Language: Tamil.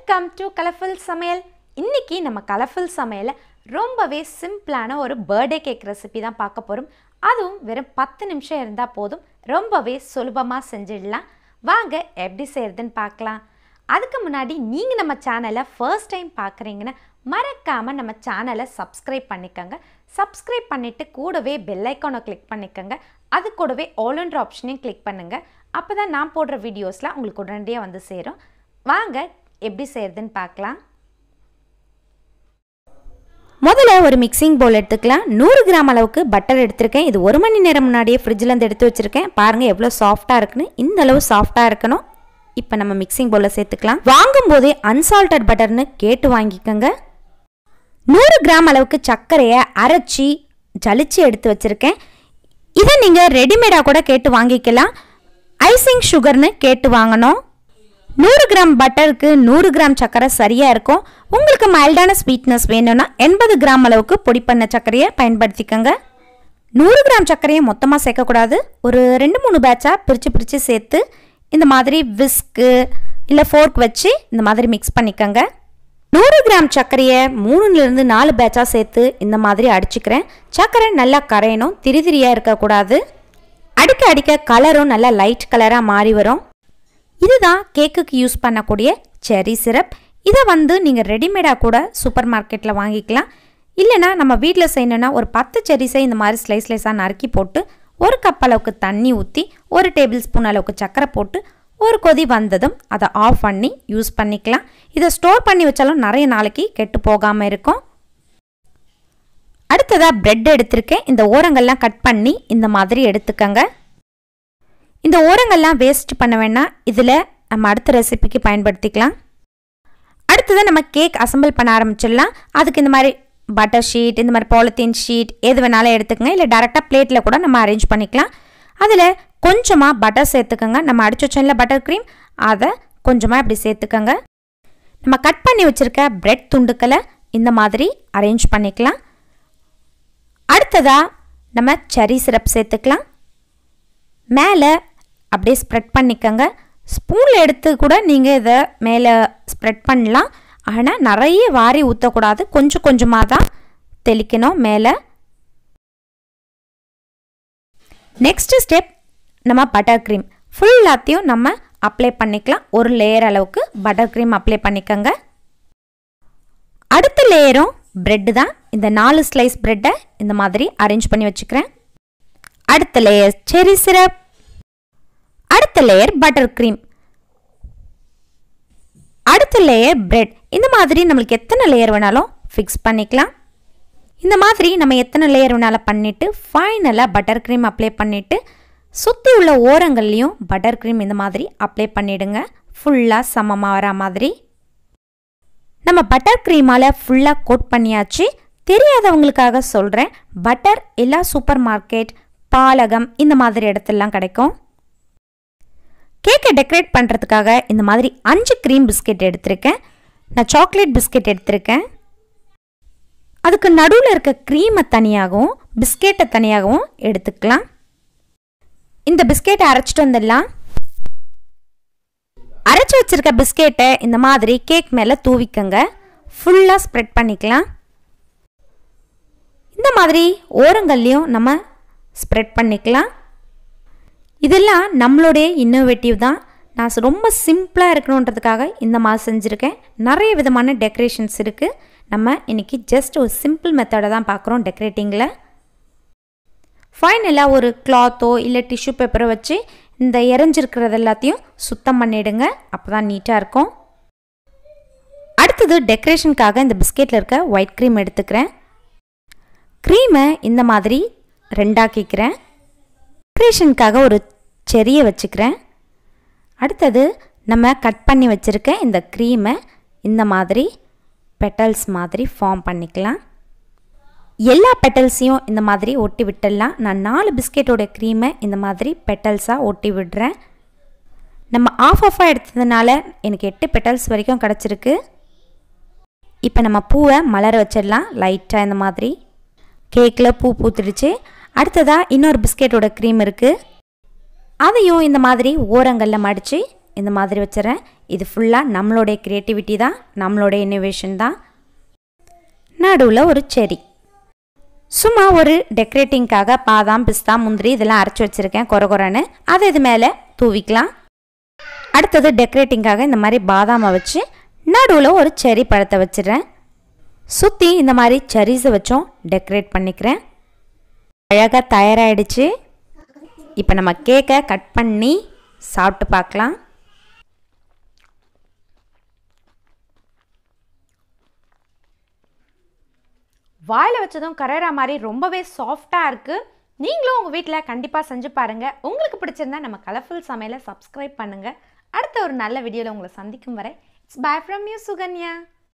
வெல்கம் டு கலர்ஃபுல் சமையல் இன்னைக்கு நம்ம கலர்ஃபுல் சமையலில் ரொம்பவே சிம்பிளான ஒரு பர்த்டே கேக் ரெசிபி தான் பார்க்க போகிறோம் அதுவும் வெறும் பத்து நிமிஷம் இருந்தால் போதும் ரொம்பவே சுலபமாக செஞ்சிடலாம் வாங்க எப்படி செய்கிறதுன்னு பார்க்கலாம் அதுக்கு முன்னாடி நீங்கள் நம்ம சேனலை ஃபர்ஸ்ட் டைம் பார்க்குறீங்கன்னா மறக்காமல் நம்ம சேனலை சப்ஸ்கிரைப் பண்ணிக்கோங்க சப்ஸ்கிரைப் பண்ணிவிட்டு கூடவே பெல் ஐக்கானை கிளிக் பண்ணிக்கோங்க அது கூடவே ஆல்ன்ற ஆப்ஷனையும் கிளிக் பண்ணுங்கள் அப்போ தான் நான் போடுற வீடியோஸ்லாம் உங்களுக்கு உடனடியாக வந்து சேரும் வாங்க எப்படி செய்கிறதுன்னு பார்க்கலாம் முதல்ல ஒரு மிக்சிங் பவுல் எடுத்துக்கலாம் நூறு கிராம் அளவுக்கு பட்டர் எடுத்திருக்கேன் இது ஒரு மணி நேரம் முன்னாடியே ஃப்ரிட்ஜிலேருந்து எடுத்து வச்சுருக்கேன் பாருங்கள் எவ்வளோ சாஃப்டாக இருக்குன்னு இந்த அளவு சாஃப்டாக இருக்கணும் இப்போ நம்ம மிக்சிங் பவுலில் சேர்த்துக்கலாம் வாங்கும்போதே அன்சால்டட் பட்டர்னு கேட்டு வாங்கிக்கோங்க நூறு கிராம் அளவுக்கு சர்க்கரையை அரைச்சி ஜலிச்சு எடுத்து வச்சுருக்கேன் இதை நீங்கள் ரெடிமேடாக கூட கேட்டு வாங்கிக்கலாம் ஐசிங் சுகர்னு கேட்டு வாங்கணும் நூறு கிராம் பட்டருக்கு நூறு கிராம் சர்க்கரை சரியாக இருக்கும் உங்களுக்கு மைல்டான ஸ்வீட்னஸ் வேணும்னா எண்பது கிராம் அளவுக்கு பொடி பண்ண சர்க்கரையை பயன்படுத்திக்கோங்க நூறு கிராம் சர்க்கரையை மொத்தமாக சேர்க்கக்கூடாது ஒரு ரெண்டு மூணு பேட்சாக பிரித்து பிரித்து சேர்த்து இந்த மாதிரி விஸ்க்கு இல்லை ஃபோர்க் வச்சு இந்த மாதிரி மிக்ஸ் பண்ணிக்கோங்க நூறு கிராம் சர்க்கரையை மூணுலேருந்து நாலு பேட்சாக சேர்த்து இந்த மாதிரி அடிச்சுக்கிறேன் சர்க்கரை நல்லா கரையணும் திரி திரியாக இருக்கக்கூடாது அடிக்க அடிக்க கலரும் நல்லா லைட் கலராக மாறி வரும் இதுதான் கேக்குக்கு யூஸ் பண்ணக்கூடிய செரி சிரப் இதை வந்து நீங்கள் ரெடிமேடாக கூட சூப்பர் மார்க்கெட்டில் வாங்கிக்கலாம் இல்லைனா நம்ம வீட்டில் செய்யணுன்னா ஒரு பத்து செரிஸை இந்த மாதிரி ஸ்லைஸ் ஸ்லைஸாக நறுக்கி போட்டு ஒரு கப் அளவுக்கு தண்ணி ஊற்றி ஒரு டேபிள் ஸ்பூன் அளவுக்கு சர்க்கரை போட்டு ஒரு கொதி வந்ததும் அதை ஆஃப் பண்ணி யூஸ் பண்ணிக்கலாம் இதை ஸ்டோர் பண்ணி வச்சாலும் நிறைய நாளைக்கு கெட்டு போகாமல் இருக்கும் அடுத்ததாக பிரெட் எடுத்திருக்கேன் இந்த ஓரங்கள்லாம் கட் பண்ணி இந்த மாதிரி எடுத்துக்கங்க இந்த ஓரங்கள்லாம் வேஸ்ட் பண்ண வேணாம் இதில் நம்ம அடுத்த ரெசிபிக்கு பயன்படுத்திக்கலாம் அடுத்ததாக நம்ம கேக் அசம்பிள் பண்ண ஆரம்பிச்சிடலாம் அதுக்கு இந்த மாதிரி பட்டர் ஷீட் இந்த மாதிரி பாலித்தீன் ஷீட் எது வேணாலும் எடுத்துக்கங்க இல்லை டேரெக்டாக பிளேட்டில் கூட நம்ம அரேஞ்ச் பண்ணிக்கலாம் அதில் கொஞ்சமாக பட்டர் சேர்த்துக்கோங்க நம்ம அடிச்சு வச்சோம்ல பட்டர் க்ரீம் அதை கொஞ்சமாக இப்படி சேர்த்துக்கோங்க நம்ம கட் பண்ணி வச்சுருக்க பிரெட் துண்டுக்களை இந்த மாதிரி அரேஞ்ச் பண்ணிக்கலாம் அடுத்ததாக நம்ம செரி சிரப் சேர்த்துக்கலாம் மேலே அப்படியே ஸ்ப்ரெட் பண்ணிக்கோங்க ஸ்பூனில் எடுத்து கூட நீங்கள் இதை மேலே ஸ்ப்ரெட் பண்ணலாம் ஆனால் நிறைய வாரி ஊற்றக்கூடாது கொஞ்சம் கொஞ்சமாக தான் தெளிக்கணும் மேலே நெக்ஸ்ட்டு ஸ்டெப் நம்ம பட்டர் க்ரீம் ஃபுல்லாத்தையும் நம்ம அப்ளை பண்ணிக்கலாம் ஒரு லேயர் அளவுக்கு பட்டர் க்ரீம் அப்ளை பண்ணிக்கோங்க அடுத்த லேயரும் ப்ரெட்டு தான் இந்த நாலு ஸ்லைஸ் ப்ரெட்டை இந்த மாதிரி அரேஞ்ச் பண்ணி வச்சுக்கிறேன் அடுத்த லேயர் செரி சிரப் அடுத்த லேயர் பட்டர் க்ரீம் அடுத்த லேயர் பிரெட் இந்த மாதிரி நம்மளுக்கு எத்தனை லேயர் வேணாலும் ஃபிக்ஸ் பண்ணிக்கலாம் இந்த மாதிரி நம்ம எத்தனை லேயர் வேணாலும் பண்ணிவிட்டு ஃபைனலாக பட்டர் க்ரீம் அப்ளை பண்ணிவிட்டு சுற்றி உள்ள ஓரங்கள்லேயும் பட்டர் க்ரீம் இந்த மாதிரி அப்ளை பண்ணிவிடுங்க ஃபுல்லாக சமமாக வர மாதிரி நம்ம பட்டர் க்ரீமால் ஃபுல்லாக கோட் பண்ணியாச்சு தெரியாதவங்களுக்காக சொல்கிறேன் பட்டர் எல்லா சூப்பர் மார்க்கெட் பாலகம் இந்த மாதிரி இடத்துலலாம் கிடைக்கும் கேக்கை டெக்கரேட் பண்ணுறதுக்காக இந்த மாதிரி அஞ்சு க்ரீம் பிஸ்கெட் எடுத்திருக்கேன் நான் சாக்லேட் பிஸ்கெட் எடுத்திருக்கேன் அதுக்கு நடுவில் இருக்க க்ரீமை தனியாகவும் பிஸ்கெட்டை தனியாகவும் எடுத்துக்கலாம் இந்த பிஸ்கெட்டை அரைச்சிட்டு வந்துடலாம் அரைச்சி வச்சிருக்க பிஸ்கெட்டை இந்த மாதிரி கேக் மேலே தூவிக்கங்க ஃபுல்லாக ஸ்ப்ரெட் பண்ணிக்கலாம் இந்த மாதிரி ஓரங்கள்லேயும் நம்ம ஸ்ப்ரெட் பண்ணிக்கலாம் இதெல்லாம் நம்மளுடைய இன்னோவேட்டிவ் தான் நான் ரொம்ப சிம்பிளாக இருக்கணுன்றதுக்காக இந்த மாதிரி செஞ்சுருக்கேன் நிறைய விதமான டெக்கரேஷன்ஸ் இருக்குது நம்ம இன்றைக்கி ஜஸ்ட் ஒரு சிம்பிள் மெத்தடை தான் பார்க்குறோம் டெக்கரேட்டிங்கில் ஃபைனலாக ஒரு கிளாத்தோ இல்லை டிஷ்யூ பேப்பரை வச்சு இந்த இறஞ்சிருக்கிறது எல்லாத்தையும் சுத்தம் பண்ணிவிடுங்க அப்போ தான் நீட்டாக இருக்கும் அடுத்தது டெக்கரேஷனுக்காக இந்த பிஸ்கெட்டில் இருக்க ஒயிட் க்ரீம் எடுத்துக்கிறேன் க்ரீமை இந்த மாதிரி ரெண்டாக்கிக்கிறேன் டெக்கரேஷனுக்காக ஒரு செரியை வச்சுக்கிறேன் அடுத்தது நம்ம கட் பண்ணி வச்சுருக்க இந்த க்ரீமை இந்த மாதிரி பெட்டல்ஸ் மாதிரி ஃபார்ம் பண்ணிக்கலாம் எல்லா பெட்டல்ஸையும் இந்த மாதிரி ஒட்டி விட்டுடலாம் நான் நாலு பிஸ்கெட்டோட க்ரீமை இந்த மாதிரி பெட்டல்ஸாக ஒட்டி விடுறேன் நம்ம ஆஃப் ஆஃபாக எடுத்ததுனால எனக்கு எட்டு பெட்டல்ஸ் வரைக்கும் கிடச்சிருக்கு இப்போ நம்ம பூவை மலர வச்சிடலாம் லைட்டாக இந்த மாதிரி கேக்கில் பூ பூத்துடுச்சு அடுத்ததாக இன்னொரு பிஸ்கெட்டோட க்ரீம் இருக்குது அதையும் இந்த மாதிரி ஓரங்களில் மடித்து இந்த மாதிரி வச்சிடறேன் இது ஃபுல்லாக நம்மளுடைய க்ரியேட்டிவிட்டி தான் நம்மளுடைய இன்னோவேஷன் தான் நடுவில் ஒரு செடி சும்மா ஒரு டெக்கரேட்டிங்க்காக பாதாம் பிஸ்தா முந்திரி இதெல்லாம் அரைச்சி வச்சுருக்கேன் கொர கொரன்னு அதை இது மேலே தூவிக்கலாம் அடுத்தது டெக்கரேட்டிங்காக இந்த மாதிரி பாதாமை வச்சு நடுவில் ஒரு செரி பழத்தை வச்சிடுறேன் சுற்றி இந்த மாதிரி செரிஸை வச்சும் டெக்கரேட் பண்ணிக்கிறேன் அழகாக தயாராகிடுச்சு இப்போ நம்ம கேக்கை கட் பண்ணி சாப்பிட்டு பார்க்கலாம் வாயில் வச்சதும் கரையிற மாதிரி ரொம்பவே சாஃப்டாக இருக்குது நீங்களும் உங்கள் வீட்டில் கண்டிப்பாக செஞ்சு பாருங்கள் உங்களுக்கு பிடிச்சிருந்தா நம்ம கலர்ஃபுல் சமையலை சப்ஸ்கிரைப் பண்ணுங்கள் அடுத்த ஒரு நல்ல வீடியோவில் உங்களை சந்திக்கும் வரை it's bye from you Sukanya